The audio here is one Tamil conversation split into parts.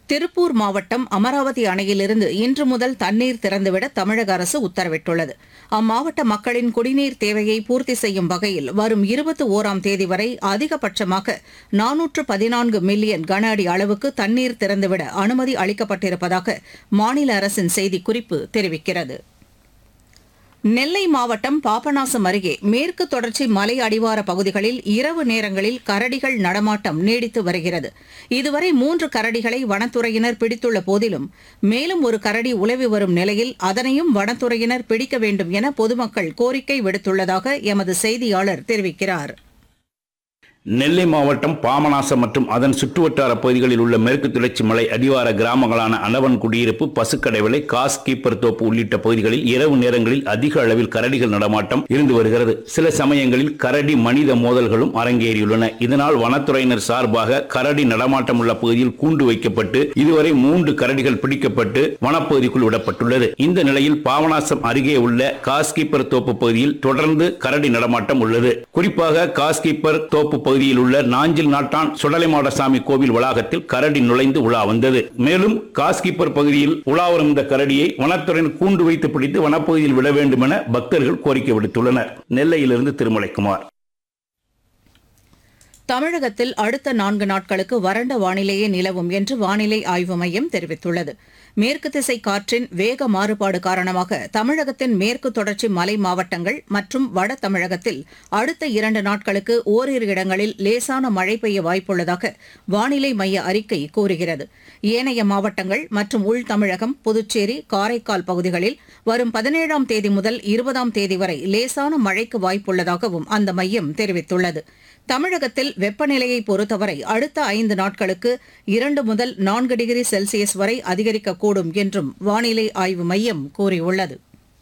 திருப்பூர் மாவட்டம் அமராவதி அணையிலிருந்து இன்று முதல் தண்ணீர் திறந்துவிட தமிழக அரசு உத்தரவிட்டுள்ளது அம்மாவட்ட மக்களின் குடிநீர் தேவையை பூர்த்தி செய்யும் வகையில் வரும் இருபத்தி ஓராம் தேதி வரை அதிகபட்சமாக நானூற்று பதினான்கு மில்லியன் கன அடி அளவுக்கு தண்ணீர் திறந்துவிட அனுமதி அளிக்கப்பட்டிருப்பதாக மாநில அரசின் செய்திக்குறிப்பு தெரிவிக்கிறது நெல்லை மாவட்டம் பாபநாசம் அருகே மேற்கு தொடர்ச்சி மலை அடிவார பகுதிகளில் இரவு நேரங்களில் கரடிகள் நடமாட்டம் நீடித்து வருகிறது இதுவரை மூன்று கரடிகளை வனத்துறையினர் பிடித்துள்ள போதிலும் மேலும் ஒரு கரடி உலவி வரும் நிலையில் அதனையும் வனத்துறையினர் பிடிக்க வேண்டும் என பொதுமக்கள் கோரிக்கை விடுத்துள்ளதாக எமது செய்தியாளர் தெரிவிக்கிறார் நெல்லை மாவட்டம் பாமநாசம் மற்றும் அதன் சுற்றுவட்டார பகுதிகளில் உள்ள மேற்கு தொடர்ச்சி மலை அடிவார கிராமங்களான அனவன் குடியிருப்பு பசுக்கடை விலை காஸ் கீப்பர் தோப்பு உள்ளிட்ட பகுதிகளில் இரவு நேரங்களில் அதிக அளவில் கரடிகள் நடமாட்டம் இருந்து வருகிறது சில சமயங்களில் கரடி மனித மோதல்களும் அரங்கேறியுள்ளன இதனால் வனத்துறையினர் சார்பாக கரடி நடமாட்டம் உள்ள பகுதியில் கூண்டு வைக்கப்பட்டு இதுவரை மூன்று கரடிகள் பிடிக்கப்பட்டு வனப்பகுதிக்குள் விடப்பட்டுள்ளது இந்த நிலையில் பாபநாசம் அருகே உள்ள காஸ்கீப்பர் தோப்பு பகுதியில் தொடர்ந்து கரடி நடமாட்டம் உள்ளது குறிப்பாக காஸ்கீப்பர் தோப்பு பகுதியில் உள்ள நாஞ்சில் நாட்டான் சுடலைமாடசாமி கோவில் வளாகத்தில் கரடி நுழைந்து உலா வந்தது மேலும் காஸ்கீப்பர் பகுதியில் உலா வரும் இந்த கரடியை வனத்துறையினர் கூண்டு வைத்து பிடித்து வனப்பகுதியில் விட வேண்டும் என பக்தர்கள் கோரிக்கை விடுத்துள்ளனர் நெல்லையிலிருந்து திருமலைக்குமார் தமிழகத்தில் அடுத்த நான்கு நாட்களுக்கு வறண்ட வானிலையே நிலவும் என்று வானிலை ஆய்வு மையம் தெரிவித்துள்ளது மேற்கு திசை காற்றின் வேக மாறுபாடு காரணமாக தமிழகத்தின் மேற்கு தொடர்ச்சி மலை மாவட்டங்கள் மற்றும் வட தமிழகத்தில் அடுத்த இரண்டு நாட்களுக்கு ஓரிரு இடங்களில் லேசான மழை பெய்ய வாய்ப்புள்ளதாக வானிலை மைய அறிக்கை கூறுகிறது ஏனைய மாவட்டங்கள் மற்றும் உள் தமிழகம் புதுச்சேரி காரைக்கால் பகுதிகளில் வரும் பதினேழாம் தேதி முதல் இருபதாம் தேதி வரை லேசான மழைக்கு வாய்ப்புள்ளதாகவும் அந்த மையம் தெரிவித்துள்ளது தமிழகத்தில் வெப்பநிலையை பொறுத்தவரை அடுத்த ஐந்து நாட்களுக்கு இரண்டு முதல் நான்கு டிகிரி செல்சியஸ் வரை அதிகரிக்கக்கூடும் என்றும் வானிலை ஆய்வு மையம் கூறியுள்ளது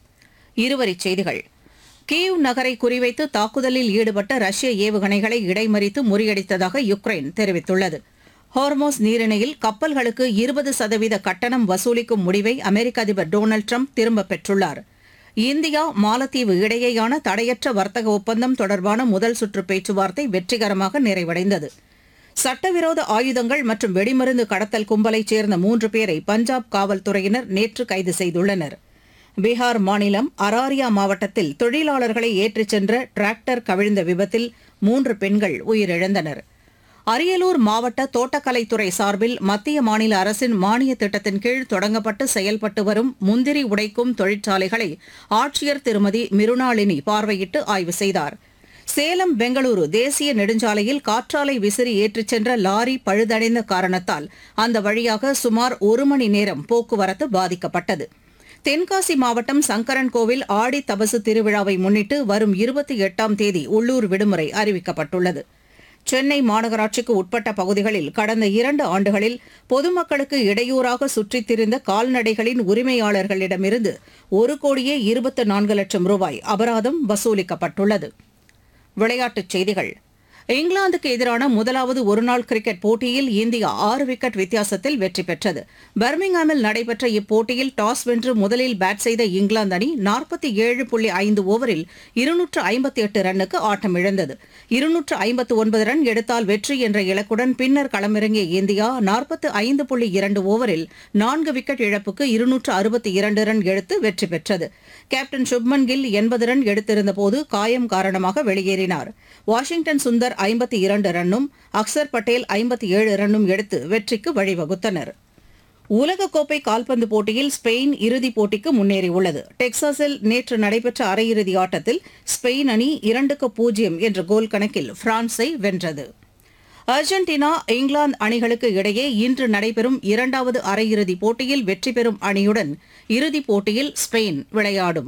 இருவரிச் செய்திகள் கீவ் நகரை குறிவைத்து தாக்குதலில் ஈடுபட்ட ரஷ்ய ஏவுகணைகளை இடைமறித்து முறியடித்ததாக யுக்ரைன் தெரிவித்துள்ளது ஹார்மோஸ் நீரிணையில் கப்பல்களுக்கு இருபது சதவீத கட்டணம் வசூலிக்கும் முடிவை அமெரிக்க அதிபர் டொனால்டு ட்ரம்ப் திரும்பப் பெற்றுள்ளார் இந்தியா மாலத்தீவு இடையேயான தடையற்ற வர்த்தக ஒப்பந்தம் தொடர்பான முதல் சுற்று பேச்சுவார்த்தை வெற்றிகரமாக நிறைவடைந்தது சட்டவிரோத ஆயுதங்கள் மற்றும் வெடிமருந்து கடத்தல் கும்பலைச் சேர்ந்த மூன்று பேரை பஞ்சாப் காவல்துறையினர் நேற்று கைது செய்துள்ளனர் பீகார் மாநிலம் அராரியா மாவட்டத்தில் தொழிலாளர்களை ஏற்றிச் சென்ற டிராக்டர் கவிழ்ந்த விபத்தில் மூன்று பெண்கள் உயிரிழந்தனர் அரியலூர் மாவட்ட தோட்டக்கலைத்துறை சார்பில் மத்திய மாநில அரசின் மானிய திட்டத்தின் கீழ் தொடங்கப்பட்டு செயல்பட்டு வரும் முந்திரி உடைக்கும் தொழிற்சாலைகளை ஆட்சியர் திருமதி மிருணாளினி பார்வையிட்டு ஆய்வு செய்தார் சேலம் பெங்களூரு தேசிய நெடுஞ்சாலையில் காற்றாலை விசிறி ஏற்றிச் சென்ற லாரி பழுதடைந்த காரணத்தால் அந்த வழியாக சுமார் ஒரு மணி நேரம் போக்குவரத்து பாதிக்கப்பட்டது தென்காசி மாவட்டம் சங்கரன்கோவில் ஆடி தபசு திருவிழாவை முன்னிட்டு வரும் இருபத்தி எட்டாம் தேதி உள்ளூர் விடுமுறை அறிவிக்கப்பட்டுள்ளது சென்னை மாநகராட்சிக்கு உட்பட்ட பகுதிகளில் கடந்த இரண்டு ஆண்டுகளில் பொதுமக்களுக்கு இடையூறாக சுற்றித் திரிந்த கால்நடைகளின் உரிமையாளர்களிடமிருந்து ஒரு கோடியே இருபத்து நான்கு லட்சம் ரூபாய் அபராதம் வசூலிக்கப்பட்டுள்ளது விளையாட்டுச் செய்திகள் இங்கிலாந்துக்கு எதிரான முதலாவது ஒருநாள் கிரிக்கெட் போட்டியில் இந்தியா ஆறு விக்கெட் வித்தியாசத்தில் வெற்றி பெற்றது பர்மிங்ஹாமில் நடைபெற்ற இப்போட்டியில் டாஸ் வென்று முதலில் பேட் செய்த இங்கிலாந்து அணி நாற்பத்தி ஏழு புள்ளி ஐந்து ஓவரில் இருநூற்று ஐம்பத்தி எட்டு ரன்னுக்கு ஆட்டம் இழந்தது இருநூற்று ஐம்பத்து ஒன்பது ரன் எடுத்தால் வெற்றி என்ற இலக்குடன் பின்னர் களமிறங்கிய இந்தியா நாற்பத்து ஐந்து புள்ளி இரண்டு ஓவரில் நான்கு விக்கெட் இழப்புக்கு இருநூற்று அறுபத்தி இரண்டு ரன் எடுத்து வெற்றி பெற்றது கேப்டன் சுப்மன் கில் எண்பது ரன் எடுத்திருந்தபோது காயம் காரணமாக வெளியேறினார் வாஷிங்டன் சுந்தர் ஐம்பத்தி இரண்டு ரன்னும் அக்சர் பட்டேல் ஐம்பத்தி ஏழு ரன்னும் எடுத்து வெற்றிக்கு வழிவகுத்தனர் உலகக்கோப்பை கால்பந்து போட்டியில் ஸ்பெயின் இறுதிப் போட்டிக்கு முன்னேறியுள்ளது டெக்சாஸில் நேற்று நடைபெற்ற அரையிறுதி ஆட்டத்தில் ஸ்பெயின் அணி இரண்டுக்கு பூஜ்ஜியம் என்ற கோல் கணக்கில் பிரான்ஸை வென்றது அர்ஜென்டினா இங்கிலாந்து அணிகளுக்கு இடையே இன்று நடைபெறும் இரண்டாவது அரையிறுதிப் போட்டியில் வெற்றி பெறும் அணியுடன் இறுதிப் போட்டியில் ஸ்பெயின் விளையாடும்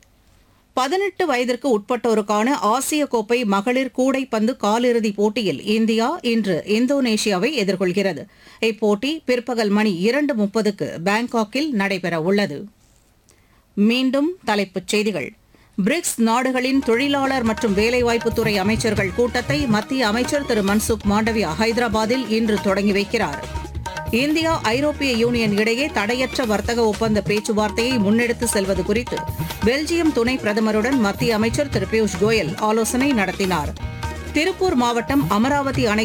பதினெட்டு வயதிற்கு உட்பட்டோருக்கான ஆசிய கோப்பை மகளிர் கூடைப்பந்து காலிறுதிப் போட்டியில் இந்தியா இன்று இந்தோனேஷியாவை எதிர்கொள்கிறது இப்போட்டி பிற்பகல் மணி இரண்டு முப்பதுக்கு பாங்காக்கில் நடைபெறவுள்ளது மீண்டும் தலைப்புச் செய்திகள் பிரிக்ஸ் நாடுகளின் தொழிலாளர் மற்றும் வேலைவாய்ப்புத்துறை அமைச்சர்கள் கூட்டத்தை மத்திய அமைச்சர் திரு மன்சுக் மாண்டவியா ஹைதராபாத்தில் இன்று தொடங்கி வைக்கிறார் இந்தியா ஐரோப்பிய யூனியன் இடையே தடையற்ற வர்த்தக ஒப்பந்த பேச்சுவார்த்தையை முன்னெடுத்து செல்வது குறித்து பெல்ஜியம் துணை பிரதமருடன் மத்திய அமைச்சர் திரு பியூஷ் கோயல் ஆலோசனை நடத்தினார் திருப்பூர் மாவட்டம் அமராவதி அணை